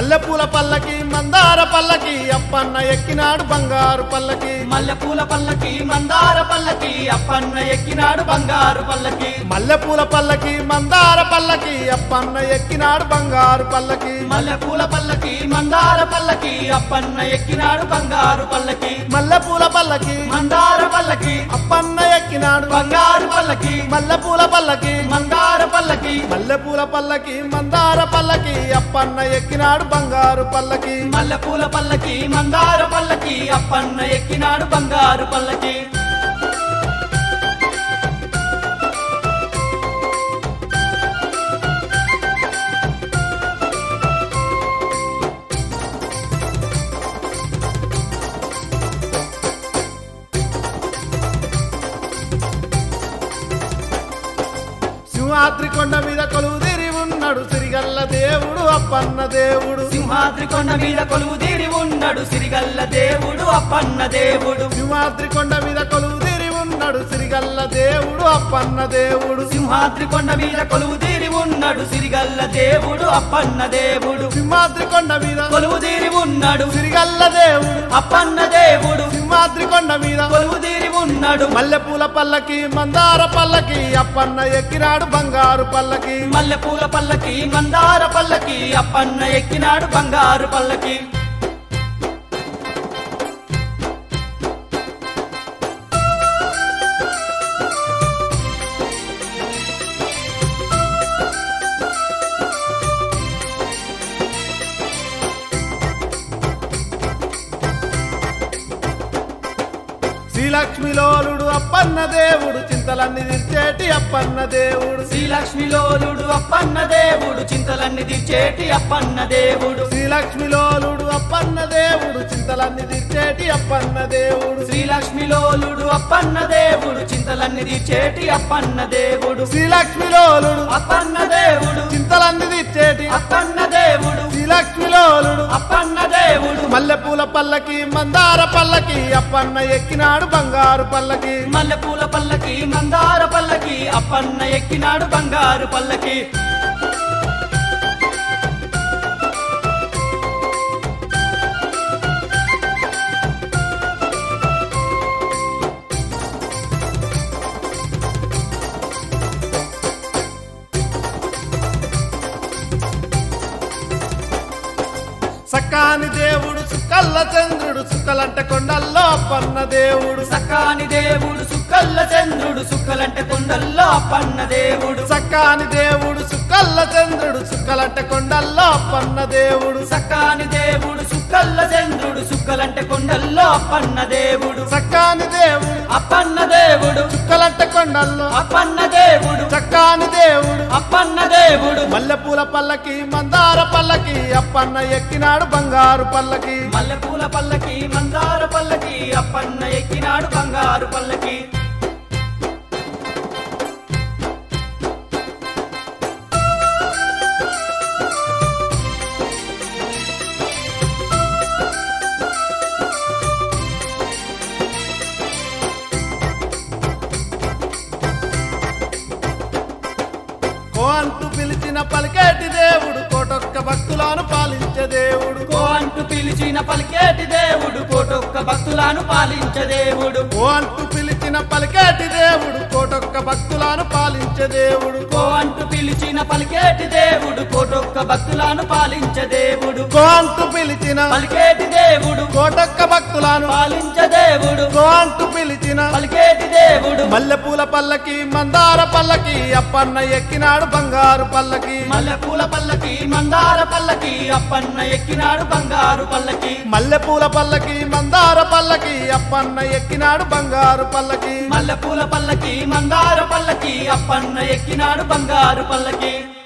మల్లెపూల పల్లకి మందార పల్లకి అప్పన్న ఎక్కినాడు బంగారు పల్లకి మల్లెపూల పల్లకి మందార పల్లకి అప్పన్న ఎక్కినాడు బంగారు పల్లకి మల్లెపూల పల్లకి మందార పల్లకి అప్పన్న ఎక్కినాడు బంగారు పల్లకి మల్లెపూల పల్లకి మందార పల్లకి అప్పన్న ఎక్కినాడు బంగారు పల్లకి మల్లెపూల పల్లకి మందార పల్లకి అప్పన్న ఎక్కినాడు బంగారు పల్లకి మల్లెపూల పల్లకి మందార పల్లకి మల్లెపూల పల్లకి మందార పల్లకి అప్పన్న ఎక్కినాడు బంగారు పల్లకి మల్లెపూల పల్లకి మందార పల్లకి అప్పన్న ఎక్కినాడు బంగారు పల్లకి సింహాద్రి కొండ మీద కొలువుదిరి ఉన్నాడు సిరిగల్ల దేవుడు అప్పన్న దేవుడు సింహాద్రి కొండ మీద కొలువు తీరి ఉన్నాడు సిరిగల్ల దేవుడు అప్పన్న దేవుడు సింహాద్రి కొండ మీద కొలువుదిరి ఉన్నాడు సిరిగల్ల దేవుడు అప్పన్న దేవుడు సింహాద్రి కొండ మీద కొలువు తీరి ఉన్నాడు సిరిగల్ల దేవుడు అప్పన్న దేవుడు సింహాద్రి కొండ మీద కొలువు తీరి ఉన్నాడు సిరిగల్ల దేవుడు అప్పన్న దేవుడు సింహాద్రి కొండ మీద కొలువు తీరి ఉన్నాడు మల్లెపూల పల్లకి మందార పల్లకి అప్పన్న ఎక్కినాడు బంగారు పల్లకి మల్లెపూల పల్లకి మందార పల్లకి అప్పన్న ఎక్కినాడు బంగారు పల్లకి శ్రీలక్ష్మిలోలుడు అప్పన్న దేవుడు చింతలన్నీ తీర్చేటి అప్పన్న దేవుడు శ్రీలక్ష్మిలోలుడు అప్పన్న దేవుడు చింతలన్నీ తీర్చేటి అప్పన్న దేవుడు శ్రీలక్ష్మిలోలుడు అప్పన్న దేవుడు చింతలన్నీ తీర్చేటి అప్పన్న దేవుడు శ్రీలక్ష్మిలోలుడు అప్పన్న దేవుడు చింతలన్నీ తీర్చేటి అప్పన్న దేవుడు శ్రీలక్ష్మిలోలుడు అప్పన్న దేవుడు చింతలన్నీ తీర్చేటి అప్పన్న దేవుడు శ్రీలక్ష్మిలోలుడు అప్పన్న దేవుడు మల్లెపూల పల్లకి మందార పల్లకి అప్పన్న ఎక్కినాడు బంగారు పల్లకి మల్లెపూల పల్లకి మందార పల్లకి అప్పన్న ఎక్కినాడు బంగారు పల్లకి సకాని దేవుడు సుక్కల్ల చంద్రుడు సుక్కలంట కొండల్లో అప్పన్న దేవుడు సకాని దేవుడు సుక్కల్ల చంద్రుడు సుక్కలంటే కొండల్లో అప్పన్న దేవుడు సకాని దేవుడు సుక్కల్ల చంద్రుడు సుక్కలంట కొండల్లో అప్పన్న దేవుడు సకాని దేవుడు సుక్కల్ల చంద్రుడు సుక్కలంటే కొండల్లో అప్పన్న దేవుడు సకాని దేవుడు అప్పన్న దేవుడు సుక్కలంట కొండల్లో అప్పన్న దేవుడు చక్కాని దేవుడు అప్పన్న దేవుడు మల్లెపూల పల్లకి మందార పల్లకి అప్పన్న ఎక్కినాడు బంగారు పల్లకి మల్లెపూల పల్లకి మందార పల్లకి అప్పన్న ఎక్కినాడు బంగారు పల్లకి కో అంటూ పిలిచిన పలికేటి దేవుడు కోటొక్క భక్తులను పాలించే దేవుడు కో అంటూ పిలిచిన పలికేటి దేవుడు కోటొక్క భక్తులను పాలించే దేవుడు కో అంటూ పిలిచిన పలికేటి దేవుడు కోటొక్క భక్తులను పాలించే దేవుడు కో అంటూ పిలిచిన పలికేటి దేవుడు కోటొక్క భక్తులను పాలించే దేవుడు కో అంటూ పిలిచిన పలికేటి దేవుడు కోటొక్క భక్తులను పాలించే దేవుడు కో అంటూ పిలిచిన పలికేటి దేవుడు మల్లెపూల పల్లకి మందార పల్లకి అప్పన్న ఎక్కినాడు బంగారు పల్లకి మల్లెపూల పల్లకి మందార పల్లకి అప్పన్న ఎక్కినాడు బంగారు పల్లకి మల్లెపూల పల్లకి మందార పల్లకి అప్పన్న ఎక్కినాడు బంగారు పల్లకి మల్లెపూల పల్లకి మందార పల్లకి అప్పన్న ఎక్కినాడు బంగారు పల్లకి